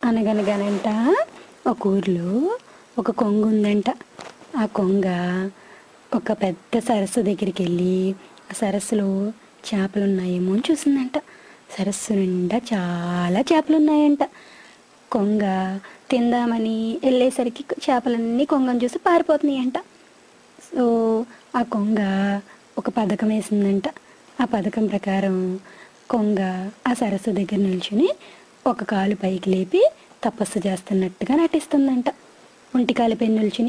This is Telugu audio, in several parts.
అనగనగానంట ఒక ఊర్లో ఒక కొంగ ఉందంట ఆ కొంగ ఒక పెద్ద సరస్సు దగ్గరికి వెళ్ళి ఆ సరస్సులో చేపలు ఉన్నాయేమో అని చూసిందంట సరస్సు నిండా చాలా చేపలు ఉన్నాయంట కొంగ తిందామని వెళ్ళేసరికి చేపలన్నీ కొంగను చూసి పారిపోతున్నాయంట సో ఆ కొంగ ఒక పథకం వేసిందంట ఆ పథకం ప్రకారం కొంగ ఆ సరస్సు దగ్గర నిల్చుని ఒక కాలు పైకి లేపి తపస్సు చేస్తున్నట్టుగా నటిస్తుందంట ఒంటి కాలుపై నిల్చుని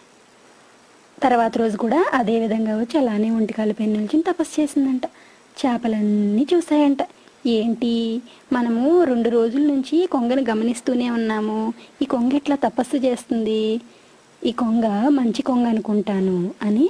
తర్వాత రోజు కూడా అదే విధంగా వచ్చి అలానే ఒంటి కాలుపై నిల్చుని తపస్సు చేసిందంట చేపలన్నీ చూసాయంట ఏంటి మనము రెండు రోజుల నుంచి ఈ కొంగను గమనిస్తూనే ఉన్నాము ఈ కొంగ ఇట్లా తపస్సు చేస్తుంది ఈ కొంగ మంచి కొంగ అనుకుంటాను అని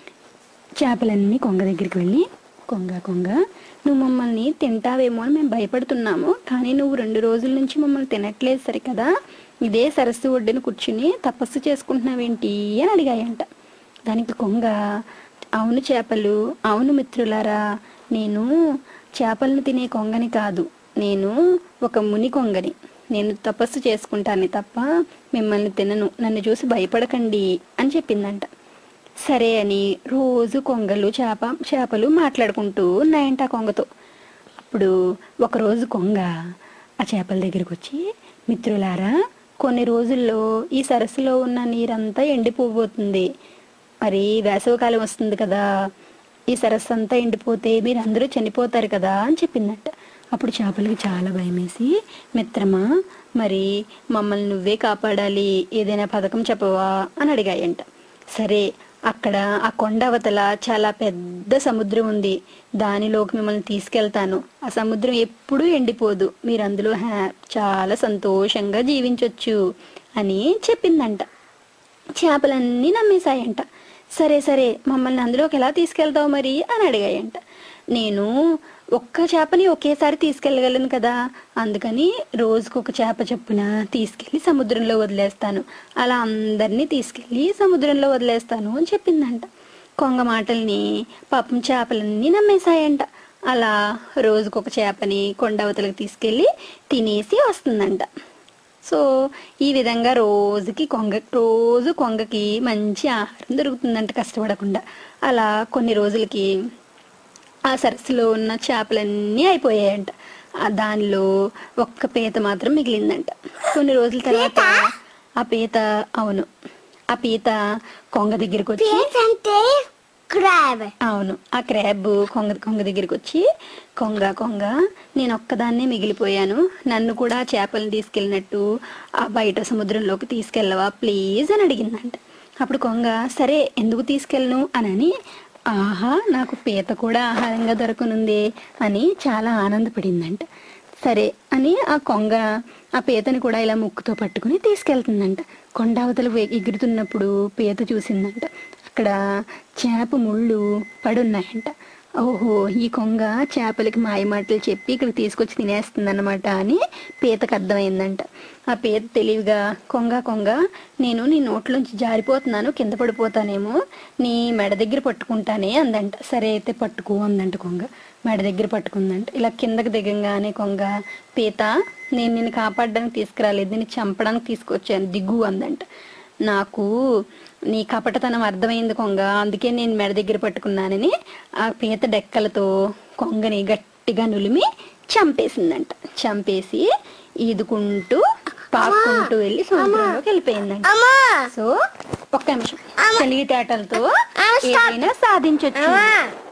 చేపలన్నీ కొంగ దగ్గరికి వెళ్ళి కొంగ కొంగ నువ్వు మమ్మల్ని తింటావేమో అని మేము భయపడుతున్నాము కానీ నువ్వు రెండు రోజుల నుంచి మమ్మల్ని తినట్లేదు సరి కదా ఇదే సరస్సు ఒడ్డున కూర్చుని తపస్సు చేసుకుంటున్నావేంటి అని అడిగాయంట దానికి కొంగ అవును చేపలు అవును మిత్రులారా నేను చేపలను తినే కొంగని కాదు నేను ఒక ముని కొంగని నేను తపస్సు చేసుకుంటాను తప్ప మిమ్మల్ని తినను నన్ను చూసి భయపడకండి అని చెప్పిందంట సరే అని రోజు కొంగలు చేప చేపలు మాట్లాడుకుంటూ ఉన్నాయంట ఆ కొంగతో అప్పుడు ఒకరోజు కొంగ ఆ చేపల దగ్గరికి వచ్చి మిత్రులారా కొన్ని రోజుల్లో ఈ సరస్సులో ఉన్న నీరంతా ఎండిపోబోతుంది మరి వేసవికాలం వస్తుంది కదా ఈ సరస్సు అంతా ఎండిపోతే మీరు అందరూ చనిపోతారు కదా అని చెప్పిందట అప్పుడు చేపలకి చాలా భయమేసి మిత్రమా మరి మమ్మల్ని నువ్వే కాపాడాలి ఏదైనా పథకం చెప్పవా అని అడిగాయంట సరే అక్కడ ఆ కొండ అవతల చాలా పెద్ద సముద్రం ఉంది దానిలోకి మిమ్మల్ని తీసుకెళ్తాను ఆ సముద్రం ఎప్పుడూ ఎండిపోదు మీరు అందులో హ్యా చాలా సంతోషంగా జీవించవచ్చు అని చెప్పిందంట చేపలన్నీ నమ్మేశాయంట సరే సరే మమ్మల్ని అందులోకి ఎలా తీసుకెళ్తావు మరి అని అడిగాయంట నేను ఒక్క చేపని ఒకేసారి తీసుకెళ్ళగలను కదా అందుకని రోజుకు ఒక చేప చొప్పున తీసుకెళ్ళి సముద్రంలో వదిలేస్తాను అలా అందరినీ తీసుకెళ్ళి సముద్రంలో వదిలేస్తాను అని చెప్పిందంట కొంగ మాటల్ని పాపం చేపలన్నీ నమ్మేశాయంట అలా రోజుకొక చేపని కొండవతలకు తీసుకెళ్ళి తినేసి వస్తుందంట సో ఈ విధంగా రోజుకి కొంగ రోజు కొంగకి మంచి ఆహారం దొరుకుతుందంట కష్టపడకుండా అలా కొన్ని రోజులకి ఆ సరస్సులో ఉన్న చేపలన్నీ అయిపోయాయంట ఆ దానిలో ఒక్క పీత మాత్రం మిగిలిందంట కొన్ని రోజుల తర్వాత ఆ పీత అవును ఆ పీత కొంగ దగ్గరికి వచ్చి అంటే క్రాబ్ అవును ఆ క్రాబ్ కొంగ కొంగ దగ్గరికి వచ్చి కొంగ కొంగ నేను ఒక్కదాన్నే మిగిలిపోయాను నన్ను కూడా ఆ చేపలను తీసుకెళ్ళినట్టు ఆ బయట సముద్రంలోకి తీసుకెళ్ళవా ప్లీజ్ అని అడిగిందంట అప్పుడు కొంగ సరే ఎందుకు తీసుకెళ్ళను అనని ఆహా నాకు పీత కూడా ఆహారంగా దొరకనుంది అని చాలా ఆనందపడిందంట సరే అని ఆ కొంగ ఆ పీతని కూడా ఇలా ముక్కుతో పట్టుకుని తీసుకెళ్తుందంట కొండావతలు ఎగురుతున్నప్పుడు పీత చూసిందంట అక్కడ చేప ముళ్ళు పడున్నాయంట ఓహో ఈ కొంగ చేపలకి మాయమాటలు చెప్పి ఇక్కడ తీసుకొచ్చి తినేస్తుందన్నమాట అని పీతకు అర్థమైందంట ఆ పీత తెలివిగా కొంగ కొంగ నేను నీ నోట్లోంచి జారిపోతున్నాను కింద పడిపోతానేమో నీ మెడ దగ్గర పట్టుకుంటానే అందంట సరే అయితే పట్టుకో అందంట కొంగ మెడ దగ్గర పట్టుకుందంట ఇలా కిందకి దిగంగానే కొంగ పీత నేను నిన్ను కాపాడడానికి తీసుకురాలేదు నేను చంపడానికి తీసుకొచ్చాను దిగు అందంట నాకు నీ కపటతనం అర్థమైంది కొంగ అందుకే నేను మెడ దగ్గర పట్టుకున్నానని ఆ పీత డెక్కలతో కొంగని గట్టిగా నులిమి చంపేసిందంట చంపేసి ఈదుకుంటూ పాక్కుంటూ వెళ్ళి సముద్రంలోకి వెళ్ళిపోయిందంట అమ్మా సో ఒక్క నిమిషం తెలివితేటలతో ఏదైనా సాధించొచ్చు అమ్మా